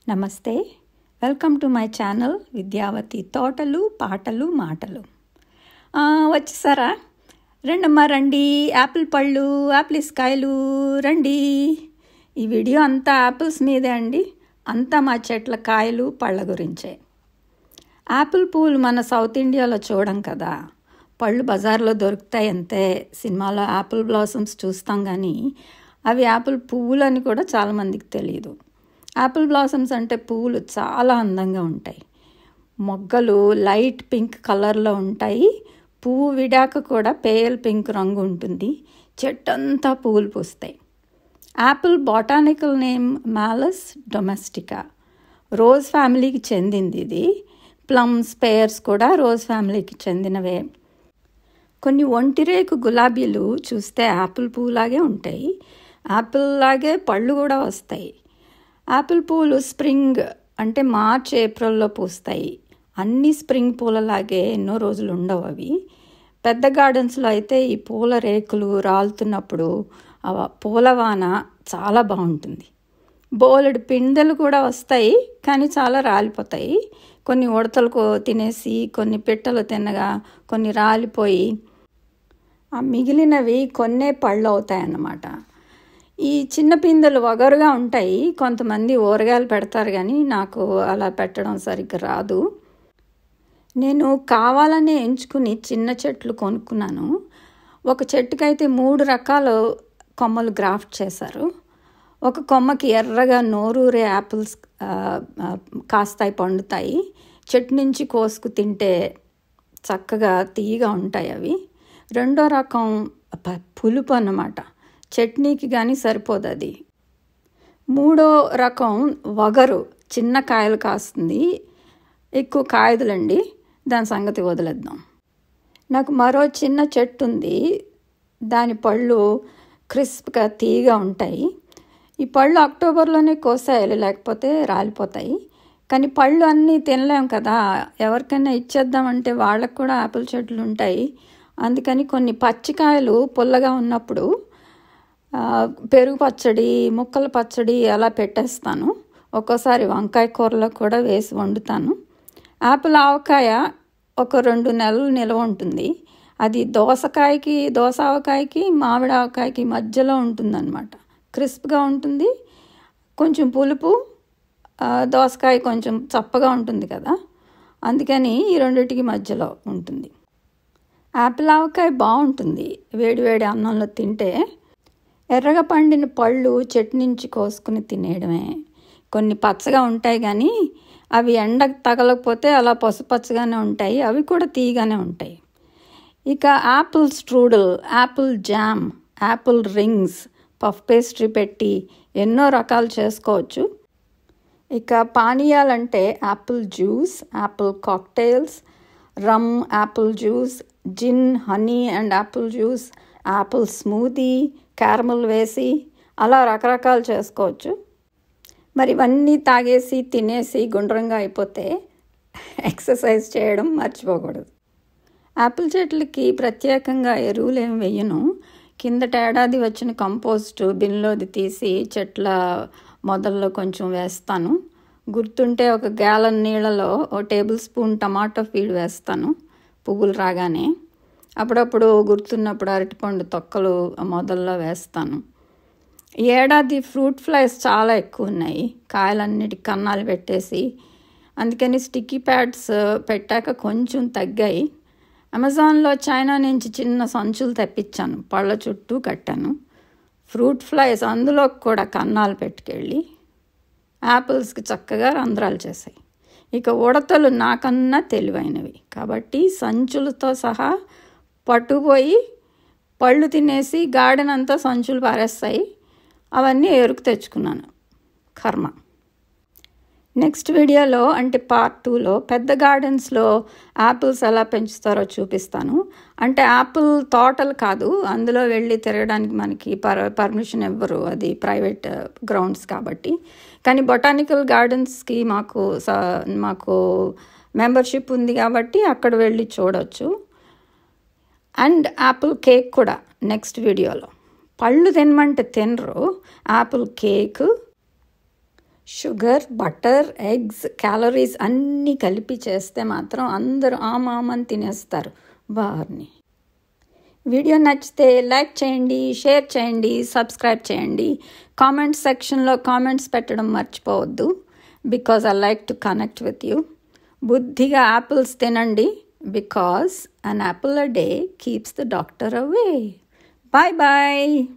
నమస్తే welcome to my channel Vidyavathi తోటలు పాటలు మాటలు ఆ, వచ్చేసారా రండమ్మా రండి యాపిల్ పళ్ళు యాపిల్స్ కాయలు రండి ఈ వీడియో అంతా యాపిల్స్ మీదే అండి అంతా మా చెట్ల కాయలు పళ్ళ గురించే యాపిల్ పూలు మన సౌత్ ఇండియాలో చూడం కదా పళ్ళు బజార్లో దొరుకుతాయి అంతే సినిమాలో యాపిల్ బ్లాసమ్స్ చూస్తాం కానీ అవి యాపిల్ పువ్వులు అని కూడా చాలామందికి తెలియదు యాపిల్ బ్లాసమ్స్ అంటే పువ్వులు చాలా అందంగా ఉంటాయి మొగ్గలు లైట్ పింక్ కలర్లో ఉంటాయి పువ్వు విడాక కూడా పేల్ పింక్ రంగు ఉంటుంది చెట్టు అంతా పువ్వులు పూస్తాయి apple botanical name Malus domestica rose ఫ్యామిలీకి చెందింది ఇది ప్లమ్స్ పేర్స్ కూడా రోజ్ ఫ్యామిలీకి చెందినవే కొన్ని ఒంటిరేకు గులాబీలు చూస్తే యాపిల్ పువ్వులాగే ఉంటాయి యాపిల్ లాగే పళ్ళు కూడా వస్తాయి యాపిల్ పూలు స్ప్రింగ్ అంటే మార్చ్ ఏప్రిల్లో పూస్తాయి అన్ని స్ప్రింగ్ పూలలాగే ఎన్నో రోజులు ఉండవు అవి పెద్ద గార్డెన్స్లో అయితే ఈ పూల రేకులు రాలుతున్నప్పుడు ఆ పూలవాన చాలా బాగుంటుంది బోలెడు పిందెలు కూడా వస్తాయి కానీ చాలా రాలిపోతాయి కొన్ని ఉడతలు కో- తినేసి కొన్ని పిట్టలు తినగా కొన్ని రాలిపోయి ఆ మిగిలినవి కొన్నే పళ్ళు అవుతాయి అన్నమాట ఈ చిన్న పిందెలు వగరుగా ఉంటాయి కొంతమంది ఊరగాయలు పెడతారు కానీ నాకు అలా పెట్టడం సరిగ్గా రాదు నేను కావాలని ఎంచుకుని చిన్న చెట్లు కొనుక్కున్నాను ఒక చెట్టుకైతే మూడు రకాల కొమ్మలు గ్రాఫ్ట్ చేశారు ఒక కొమ్మకి ఎర్రగా నోరూరే యాపిల్స్ ఆ, ఆ, కాస్తాయి పండుతాయి చెట్టు నుంచి కోసుకు తింటే చక్కగా తీయగా ఉంటాయి అవి రెండో రకం ప- పులుపు అన్నమాట చట్నీకి కానీ సరిపోదు అది మూడో రకం వగరు చిన్న కాయలు కాస్తుంది ఎక్కువ కాయదులండి దాని సంగతి వదిలేద్దాం నాకు మరో చిన్న చెట్టు ఉంది దాని పళ్ళు క్రిస్ప్గా తీయగా ఉంటాయి ఈ పళ్ళు అక్టోబర్లోనే కోసేయాలి లేకపోతే రాలిపోతాయి కానీ పళ్ళు అన్నీ తినలేం కదా ఎవరికైనా ఇచ్చేద్దామంటే వాళ్ళకు కూడా ఆపిల్ చెట్లు ఉంటాయి అందుకని కొన్ని పచ్చికాయలు పుల్లగా ఉన్నప్పుడు ఆ, పెరుగు పచ్చడి ముక్కల పచ్చడి అలా పెట్టేస్తాను ఒక్కోసారి వంకాయ కూరలో కూడా వేసి వండుతాను ఆపిల్ ఆవకాయ ఒక రెండు నెలలు నిల్వ ఉంటుంది అది దోసకాయకి దోస ఆవకాయకి మామిడి ఆవకాయకి మధ్యలో ఉంటుందన్నమాట క్రిస్ప్గా ఉంటుంది కొంచెం పులుపు ఆ, దోసకాయ కొంచెం చప్పగా ఉంటుంది కదా అందుకని ఈ రెండింటికి మధ్యలో ఉంటుంది ఆపిల్ ఆవకాయ బాగుంటుంది వేడివేడి అన్నంలో తింటే ఎర్రగా పండిన పళ్ళు చెట్టు నుంచి కోసుకుని తినేయడమే కొన్ని పచ్చగా ఉంటాయి కానీ అవి ఎండ తగలకపోతే అలా పసుపచ్చగానే ఉంటాయి అవి కూడా తీయగానే ఉంటాయి ఇక apple strudel apple jam apple rings puff pastry పెట్టి ఎన్నో రకాలు చేసుకోవచ్చు ఇక పానీయాలంటే apple juice apple cocktails rum apple juice gin honey and apple juice apple smoothie caramel వేసి అలా రకరకాలు చేసుకోవచ్చు మరి ఇవన్నీ తాగేసి తినేసి గుండ్రంగా అయిపోతే ఎక్సర్సైజ్ చేయడం మర్చిపోకూడదు యాపిల్ చెట్లకి ప్రత్యేకంగా ఎరువులు ఏం వేయను కిందట ఏడాది వచ్చిన కంపోస్ట్ బిన్లోది తీసి చెట్ల మొదల్లో కొంచెం వేస్తాను గుర్తుంటే ఒక గ్యాలన్ నీళ్ళలో ఓ టేబుల్ స్పూన్ టమాటో ఫీడ్ వేస్తాను పువ్వులు రాగానే అప్పుడప్పుడు గుర్తున్నప్పుడు అరటిపండు తొక్కలు మొదల్లో వేస్తాను ఈ ఏడాది ఫ్రూట్ ఫ్లైస్ చాలా ఎక్కువ ఉన్నాయి కాయలన్నిటి కన్నాలు పెట్టేసి అందుకని స్టిక్కీ ప్యాడ్స్ పెట్టాక కొంచెం తగ్గాయి అమెజాన్లో చైనా నుంచి చిన్న సంచులు తెప్పించాను పళ్ళ చుట్టూ కట్టాను ఫ్రూట్ ఫ్లైస్ అందులో కూడా కన్నాలు పెట్టుకెళ్ళి యాపిల్స్కి చక్కగా రంధ్రాలు చేశాయి ఇక ఉడతలు నాకన్నా తెలివైనవి కాబట్టి సంచులతో సహా పట్టుపోయి పళ్ళు తినేసి గార్డెన్ అంతా సంచులు పారేస్తాయి అవన్నీ ఎరుకు తెచ్చుకున్నాను కర్మ నెక్స్ట్ వీడియోలో అంటే పార్ట్ టూలో పెద్ద గార్డెన్స్లో యాపిల్స్ ఎలా పెంచుతారో చూపిస్తాను అంటే యాపిల్ తోటలు కాదు అందులో వెళ్ళి తిరగడానికి మనకి పర్ పర్మిషన్ ఇవ్వరు అది ప్రైవేట్ గ్రౌండ్స్ కాబట్టి కానీ బొటానికల్ గార్డెన్స్కి మాకు స- మాకు మెంబర్షిప్ ఉంది కాబట్టి అక్కడ వెళ్ళి చూడొచ్చు అండ్ యాపిల్ కేక్ కూడా నెక్స్ట్ వీడియోలో పళ్ళు తినమంటే తినరు apple cake sugar butter eggs calories అన్నీ కలిపి చేస్తే మాత్రం అందరూ ఆమామని తినేస్తారు వారిని వీడియో నచ్చితే లైక్ చేయండి షేర్ చేయండి సబ్స్క్రైబ్ చేయండి కామెంట్స్ సెక్షన్లో కామెంట్స్ పెట్టడం మర్చిపోవద్దు because I like to connect with you బుద్ధిగా యాపిల్స్ తినండి because an apple a day keeps the doctor away bye bye